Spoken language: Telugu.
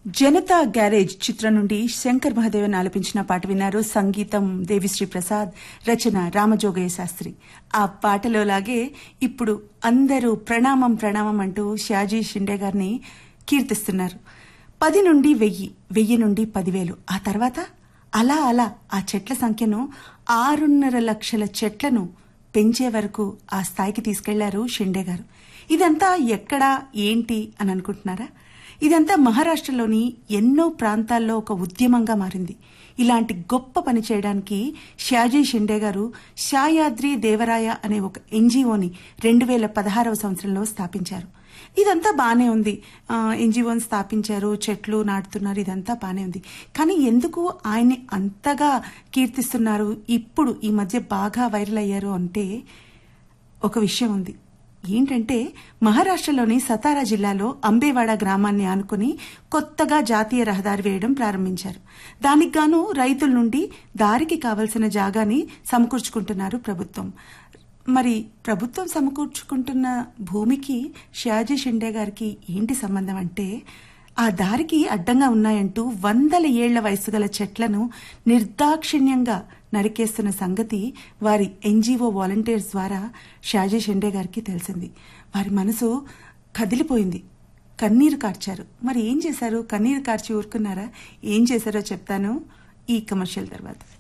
జనతా గ్యారేజ్ చిత్రం నుండి శంకర్ మహాదేవన్ ఆలపించిన పాట విన్నారు సంగీతం దేవిశ్రీ ప్రసాద్ రచన రామజోగయ్య శాస్త్రి ఆ పాటలో లాగే ఇప్పుడు అందరూ ప్రణామం ప్రణామం అంటూ షాజీ షిండే గారిని కీర్తిస్తున్నారు పది నుండి వెయ్యి వెయ్యి నుండి పదివేలు ఆ తర్వాత అలా అలా ఆ చెట్ల సంఖ్యను ఆరున్నర లక్షల చెట్లను పెంచే వరకు ఆ స్థాయికి తీసుకెళ్లారు షిండే గారు ఇదంతా ఎక్కడా ఏంటి అని అనుకుంటున్నారా ఇదంతా మహారాష్ట్రలోని ఎన్నో ప్రాంతాల్లో ఒక ఉద్యమంగా మారింది ఇలాంటి గొప్ప పని చేయడానికి షాజీ షిండే గారు షాయాద్రి దేవరాయ అనే ఒక ఎన్జిఓని రెండు వేల పదహారవ సంవత్సరంలో స్థాపించారు ఇదంతా బానే ఉంది ఎన్జిఓని స్థాపించారు చెట్లు నాటుతున్నారు ఇదంతా బానే ఉంది కానీ ఎందుకు ఆయన్ని అంతగా కీర్తిస్తున్నారు ఇప్పుడు ఈ మధ్య బాగా వైరల్ అయ్యారు అంటే ఒక విషయం ఉంది ఏంటంటే మహారాష్ట్రలోని సతారా జిల్లాలో అంబేవాడ గ్రామాన్ని ఆనుకుని కొత్తగా జాతీయ రహదారి వేయడం ప్రారంభించారు దానికి గాను రైతుల నుండి దారికి కావలసిన జాగాని సమకూర్చుకుంటున్నారు ప్రభుత్వం మరి ప్రభుత్వం సమకూర్చుకుంటున్న భూమికి షాజీ షిండే గారికి ఏంటి సంబంధం అంటే ఆ దారికి అడ్డంగా ఉన్నాయంటూ వందల ఏళ్ల వయసు గల చెట్లను నిర్దాక్షిణ్యంగా నరికేస్తున్న సంగతి వారి ఎన్జీఓ వాలంటీర్స్ ద్వారా షాజీ షిండే గారికి తెలిసింది వారి మనసు కదిలిపోయింది కన్నీరు కార్చారు మరి ఏం చేశారు కన్నీరు కార్చి ఊరుకున్నారా ఏం చేశారో చెప్తాను ఈ కమర్షియల్ తర్వాత